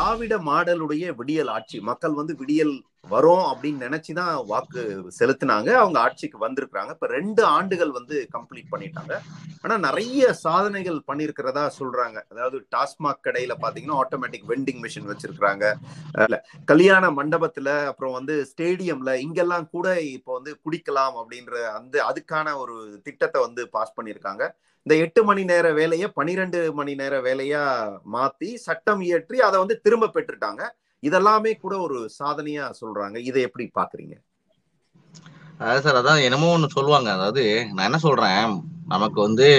திராவிட மாடலுடைய விடியல் ஆட்சி மக்கள் வந்து விடியல் வரும் அப்படின்னு நினைச்சுதான் வாக்கு செலுத்தினாங்க அவங்க ஆட்சிக்கு வந்திருக்கிறாங்க இப்ப ரெண்டு ஆண்டுகள் வந்து கம்ப்ளீட் பண்ணிட்டாங்க ஆனா நிறைய சாதனைகள் பண்ணியிருக்கிறதா சொல்றாங்க அதாவது டாஸ்மாக் கடையில பாத்தீங்கன்னா ஆட்டோமேட்டிக் வெண்டிங் மிஷின் வச்சிருக்கிறாங்க அஹ் கல்யாண மண்டபத்துல அப்புறம் வந்து ஸ்டேடியம்ல இங்கெல்லாம் கூட இப்போ வந்து குடிக்கலாம் அப்படின்ற அந்த அதுக்கான ஒரு திட்டத்தை வந்து பாஸ் பண்ணியிருக்காங்க இந்த எட்டு மணி நேர வேலையை பனிரெண்டு மணி நேர வேலையா மாத்தி சட்டம் இயற்றி அதை வந்து திரும்ப பெற்றுட்டாங்க இதெல்லாமே கூட ஒரு சாதனையா சொல்றாங்க இதை எப்படி பாக்குறீங்க அதாவது சார் அதான் என்னமோ ஒண்ணு சொல்லுவாங்க அதாவது நான் என்ன சொல்றேன் நமக்கு வந்து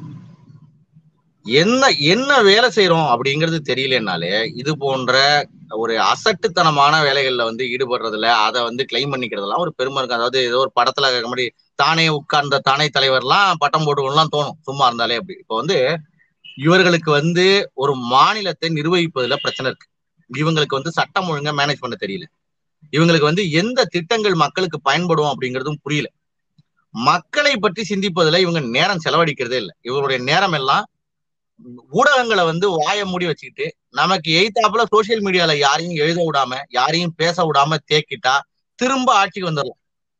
என்ன என்ன வேலை செய்யறோம் அப்படிங்கிறது தெரியலனாலே இது போன்ற ஒரு அசட்டுத்தனமான வேலைகள்ல வந்து ஈடுபடுறதுல அதை வந்து கிளைம் பண்ணிக்கிறதெல்லாம் ஒரு பெருமை இருக்கு அதாவது ஏதோ ஒரு படத்துல மாதிரி தானே உட்கார்ந்த தானே தலைவர்லாம் பட்டம் போட்டுக்கலாம் தோணும் சும்மா இருந்தாலே அப்படி இப்போ வந்து இவர்களுக்கு வந்து ஒரு மாநிலத்தை நிர்வகிப்பதுல பிரச்சனை இருக்கு இவங்களுக்கு வந்து சட்டம் ஒழுங்கா மேனேஜ் பண்ண தெரியல இவங்களுக்கு வந்து எந்த திட்டங்கள் மக்களுக்கு பயன்படும் அப்படிங்கிறதும் புரியல மக்களை பற்றி சிந்திப்பதுல இவங்க நேரம் செலவழிக்கிறதே இல்லை இவருடைய நேரம் எல்லாம் ஊடகங்களை வந்து வாய மூடி வச்சுக்கிட்டு நமக்கு எய்தாப்புல சோசியல் மீடியால யாரையும் எழுத விடாம யாரையும் பேச விடாம தேக்கிட்டா திரும்ப ஆட்சிக்கு வந்துடலாம்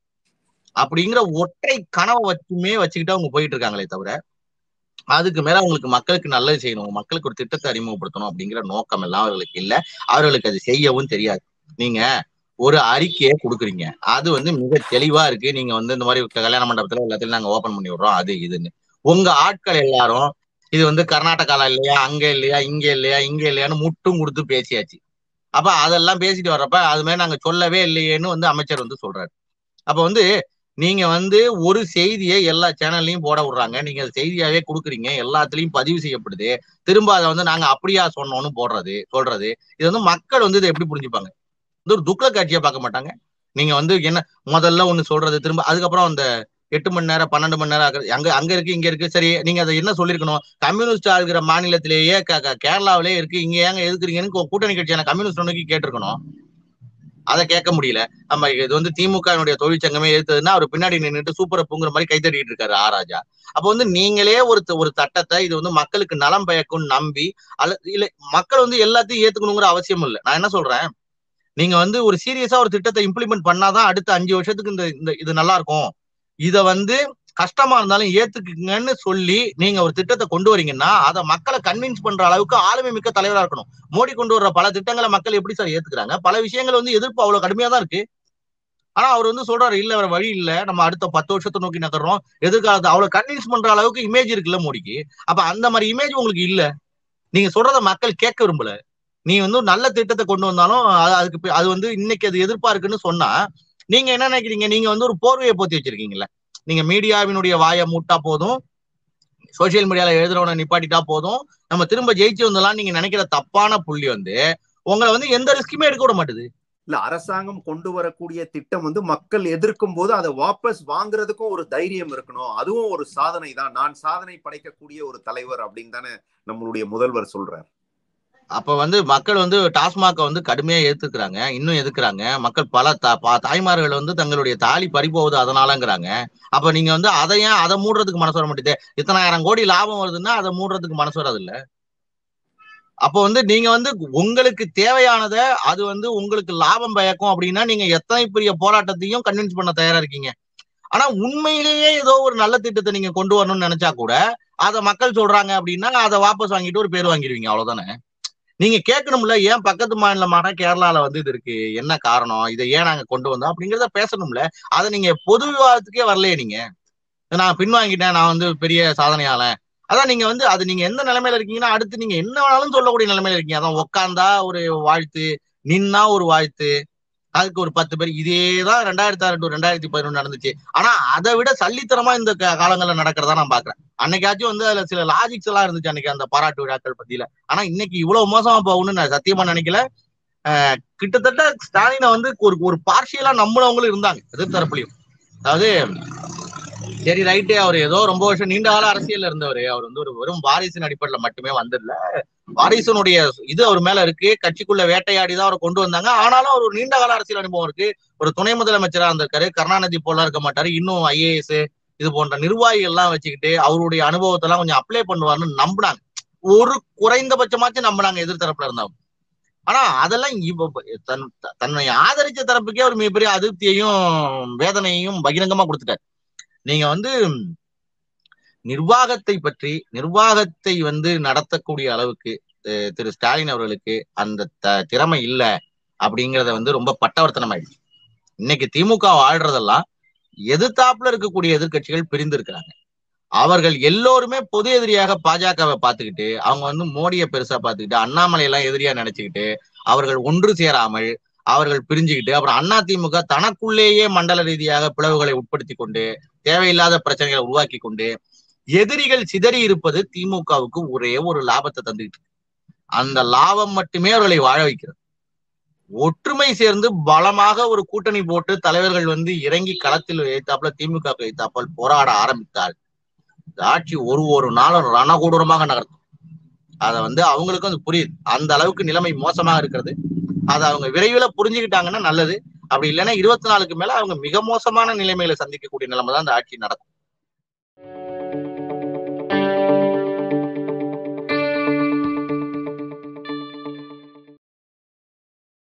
அப்படிங்கிற ஒற்றை கனவை வச்சுமே வச்சுக்கிட்டு அவங்க போயிட்டு இருக்காங்களே தவிர அதுக்கு மேல அவங்களுக்கு மக்களுக்கு நல்லது செய்யணும் மக்களுக்கு ஒரு திட்டத்தை அறிமுகப்படுத்தணும் அப்படிங்கிற நோக்கம் எல்லாம் அவர்களுக்கு இல்ல அவர்களுக்கு அது செய்யவும் தெரியாது நீங்க ஒரு அறிக்கையை கொடுக்குறீங்க அது வந்து மிக தெளிவா இருக்கு நீங்க வந்து இந்த மாதிரி கல்யாண மண்டபத்துல எல்லாத்தையும் நாங்க ஓபன் பண்ணி விடுறோம் அது இதுன்னு உங்க ஆட்கள் எல்லாரும் இது வந்து கர்நாடகால இல்லையா அங்க இல்லையா இங்க இல்லையா இங்க இல்லையான்னு முட்டும் கொடுத்து பேசியாச்சு அப்ப அதெல்லாம் பேசிட்டு வர்றப்ப அது மாதிரி நாங்க சொல்லவே இல்லையேன்னு வந்து அமைச்சர் வந்து சொல்றாரு அப்ப வந்து நீங்க வந்து ஒரு செய்தியை எல்லா சேனல்லையும் போட விடுறாங்க நீங்க செய்தியாவே கொடுக்குறீங்க எல்லாத்துலயும் பதிவு செய்யப்படுது திரும்ப அதை வந்து நாங்க அப்படியா சொன்னோம்னு போடுறது சொல்றது இது வந்து மக்கள் வந்து இதை எப்படி புரிஞ்சுப்பாங்க இது ஒரு துக்ள காட்சியா பார்க்க மாட்டாங்க நீங்க வந்து என்ன முதல்ல ஒண்ணு சொல்றது திரும்ப அதுக்கப்புறம் அந்த எட்டு மணி நேரம் பன்னெண்டு மணி நேரம் ஆகுது அங்க அங்க இருக்கு இங்க இருக்கு சரி நீங்க அதை என்ன சொல்லிருக்கணும் கம்யூனிஸ்ட் ஆகிற மாநிலத்திலேயே கேரளாவிலே இருக்கு இங்க ஏங்க எதுக்குறீங்கன்னு கூட்டணி கட்சியான கம்யூனிஸ்ட் நோக்கி கேட்டிருக்கணும் அதை கேட்க முடியல நம்ம இது வந்து திமுகனுடைய தொழிற்சங்கமே எடுத்ததுன்னா அவர் பின்னாடி நின்றுட்டு சூப்பரை பூங்குற மாதிரி கைத்தட்டிட்டு இருக்காரு ஆ ராஜா அப்போ வந்து நீங்களே ஒரு ஒரு சட்டத்தை இது வந்து மக்களுக்கு நலம் பயக்கும் நம்பி அல்ல இல்ல மக்கள் வந்து எல்லாத்தையும் ஏத்துக்கணுங்கிற அவசியம் இல்லை நான் என்ன சொல்றேன் நீங்க வந்து ஒரு சீரியஸா ஒரு திட்டத்தை இம்ப்ளிமெண்ட் பண்ணாதான் அடுத்த அஞ்சு வருஷத்துக்கு இந்த இந்த இது நல்லா இருக்கும் இத வந்து கஷ்டமா இருந்தாலும் ஏத்துக்குங்கன்னு சொல்லி நீங்க ஒரு திட்டத்தை கொண்டு வரீங்கன்னா அதை மக்களை கன்வின்ஸ் பண்ற அளவுக்கு ஆளுமை மிக்க தலைவரா இருக்கணும் மோடி கொண்டு வர்ற பல திட்டங்களை மக்கள் எப்படி சார் ஏத்துக்கிறாங்க பல விஷயங்கள் வந்து எதிர்ப்பு அவ்வளவு கடுமையா தான் இருக்கு ஆனா அவர் வந்து சொல்றாரு இல்ல வேற வழி இல்ல நம்ம அடுத்த பத்து வருஷத்தை நோக்கி நகர்றோம் எதிர்காலத்தை அவ்வளவு கன்வின்ஸ் பண்ற அளவுக்கு இமேஜ் இருக்குல்ல மோடிக்கு அப்ப அந்த மாதிரி இமேஜ் உங்களுக்கு இல்ல நீங்க சொல்றத மக்கள் கேட்க விரும்பல நீ வந்து நல்ல திட்டத்தை கொண்டு வந்தாலும் அதுக்கு அது வந்து இன்னைக்கு அது எதிர்ப்பா இருக்குன்னு சொன்னா நீங்க என்ன நினைக்கிறீங்க நீங்க வந்து ஒரு போர்வையை போத்தி வச்சிருக்கீங்கல்ல நீங்க மீடியாவினுடைய வாயை மூட்டா போதும் சோசியல் மீடியால எழுதுறவனை நிப்பாட்டிட்டா போதும் நம்ம திரும்ப ஜெயிச்சு வந்தலாம் நீங்க நினைக்கிற தப்பான புள்ளி வந்து உங்களை வந்து எந்த ரிஸ்க்குமே எடுக்க விட மாட்டுது இல்ல அரசாங்கம் கொண்டு வரக்கூடிய திட்டம் வந்து மக்கள் எதிர்க்கும் போது அதை வாபஸ் வாங்குறதுக்கும் ஒரு தைரியம் இருக்கணும் அதுவும் ஒரு சாதனை தான் நான் சாதனை படைக்கக்கூடிய ஒரு தலைவர் அப்படின்னு தானே நம்மளுடைய முதல்வர் சொல்றார் அப்ப வந்து மக்கள் வந்து டாஸ்மாக வந்து கடுமையா ஏத்துக்கிறாங்க இன்னும் எதுக்குறாங்க மக்கள் பல தாய்மார்கள் வந்து தங்களுடைய தாலி பறிப்போகுது அதனாலங்கிறாங்க அப்ப நீங்க வந்து அதை ஏன் அதை மூடுறதுக்கு மனசு வர மாட்டேது இத்தனாயிரம் கோடி லாபம் வருதுன்னா அதை மூடுறதுக்கு மனசு வராது இல்ல அப்போ வந்து நீங்க வந்து உங்களுக்கு தேவையானத அது வந்து உங்களுக்கு லாபம் பயக்கும் அப்படின்னா நீங்க எத்தனை பெரிய போராட்டத்தையும் கன்வின்ஸ் பண்ண தயாரா இருக்கீங்க ஆனா உண்மையிலேயே ஏதோ ஒரு நல்ல திட்டத்தை நீங்க கொண்டு வரணும்னு நினைச்சா கூட அதை மக்கள் சொல்றாங்க அப்படின்னா அதை வாபஸ் வாங்கிட்டு ஒரு பேர் வாங்கிடுவீங்க அவ்வளவுதானே நீங்க கேட்கணும்ல ஏன் பக்கத்து மாநிலமான கேரளால வந்து இது இருக்கு என்ன காரணம் இதை ஏன் நாங்க கொண்டு வந்தோம் அப்படிங்கிறத பேசணும்ல அதை நீங்க பொது விவாதத்துக்கே வரலையே நீங்க நான் பின்வாங்கிட்டேன் நான் வந்து பெரிய சாதனையாளன் அதான் நீங்க வந்து அது நீங்க எந்த நிலைமையில இருக்கீங்கன்னா அடுத்து நீங்க என்ன வேணாலும் சொல்லக்கூடிய நிலைமையில இருக்கீங்க அதான் உக்காந்தா ஒரு வாழ்த்து நின்னா ஒரு வாழ்த்து அதுக்கு ஒரு பத்து பேர் இதேதான் ரெண்டாயிரத்தி ஆறு டு ரெண்டாயிரத்தி பதினொன்று நடந்துச்சு ஆனா அதை விட சல்லித்தனமா இந்த காலங்கள்ல நடக்கிறதா நான் பாக்குறேன் அன்னைக்காச்சும் வந்து அதுல சில லாஜிக்ஸ் எல்லாம் இருந்துச்சு அன்னைக்கு அந்த பாராட்டு விழாக்கள் பத்தியில ஆனா இன்னைக்கு இவ்வளவு மோசமா போகும்னு நான் சத்தியமா நினைக்கல கிட்டத்தட்ட ஸ்டாலினை வந்து ஒரு ஒரு பார்ஷியலா நம்பினவங்களும் இருந்தாங்க எதிர்த்தரப்புலையும் அதாவது சரி ரைட்டு அவர் ஏதோ ரொம்ப வருஷம் நீண்ட கால அரசியல் இருந்தவர் அவர் வந்து ஒரு வெறும் வாரிசின் அடிப்படையில மட்டுமே வந்துடல வாரிசனுடைய இது அவர் மேல இருக்கு கட்சிக்குள்ள வேட்டையாடி தான் அவர் கொண்டு வந்தாங்க ஆனாலும் அவர் நீண்ட கால அரசியல் அனுபவம் இருக்கு ஒரு துணை முதலமைச்சரா இருந்திருக்காரு கருணாநிதி போல இருக்க மாட்டாரு இன்னும் ஐஏஎஸ் இது போன்ற நிர்வாகிகள் எல்லாம் வச்சுக்கிட்டு அவருடைய அனுபவத்தை எல்லாம் கொஞ்சம் அப்ளை பண்ணுவார்னு நம்பினாங்க ஒரு குறைந்தபட்சமாச்சும் நம்பினாங்க எதிர்த்தரப்புல இருந்தவங்க ஆனா அதெல்லாம் இவ- தன் தன்னை ஆதரிச்ச தரப்புக்கே ஒரு மிகப்பெரிய அதிருப்தியையும் வேதனையையும் பகிரங்கமா கொடுத்துட்டார் நீங்க வந்து நிர்வாகத்தை பற்றி நிர்வாகத்தை வந்து நடத்தக்கூடிய அளவுக்கு அஹ், திரு ஸ்டாலின் அவர்களுக்கு அந்த த- திறமை இல்ல அப்படிங்கறத வந்து ரொம்ப பட்டவர்த்தனம் ஆயிடுச்சு இன்னைக்கு திமுக ஆள்றதெல்லாம் எதிர்த்தாப்புல இருக்கக்கூடிய எதிர்க்கட்சிகள் பிரிந்து இருக்கிறாங்க அவர்கள் எல்லோருமே பொது எதிரியாக பாஜகவை பார்த்துக்கிட்டு அவங்க வந்து மோடியை பெருசா பார்த்துக்கிட்டு அண்ணாமலை எல்லாம் எதிரியா நினைச்சுக்கிட்டு அவர்கள் ஒன்று சேராமல் அவர்கள் பிரிஞ்சுக்கிட்டு அப்புறம் அண்ணா திமுக தனக்குள்ளேயே மண்டல ரீதியாக பிளவுகளை உட்படுத்தி கொண்டு தேவையில்லாத பிரச்சனைகளை உருவாக்கி கொண்டு எதிரிகள் சிதறி இருப்பது திமுகவுக்கு ஒரே ஒரு லாபத்தை தந்துகிட்டு இருக்கு. அந்த லாபம் மட்டுமே அவர்களை வாழ வைக்கிறது ஒற்றுமை சேர்ந்து பலமாக ஒரு கூட்டணி போட்டு தலைவர்கள் வந்து இறங்கி களத்தில் வைத்தாப்புல திமுக வைத்தாப்பால் போராட ஆரம்பித்தால் இந்த ஆட்சி ஒரு ஒரு நாளும் ரணகூடூரமாக நகர்த்தும் அதை வந்து அவங்களுக்கும் அது புரியுது அந்த அளவுக்கு நிலைமை மோசமாக இருக்கிறது அதை அவங்க விரைவில் புரிஞ்சுக்கிட்டாங்கன்னா நல்லது அப்படி இல்லைன்னா இருபத்தி நாலுக்கு மேல அவங்க மிக மோசமான நிலைமைகளை சந்திக்கக்கூடிய நிலைமை தான் அந்த ஆட்சி நடக்கும்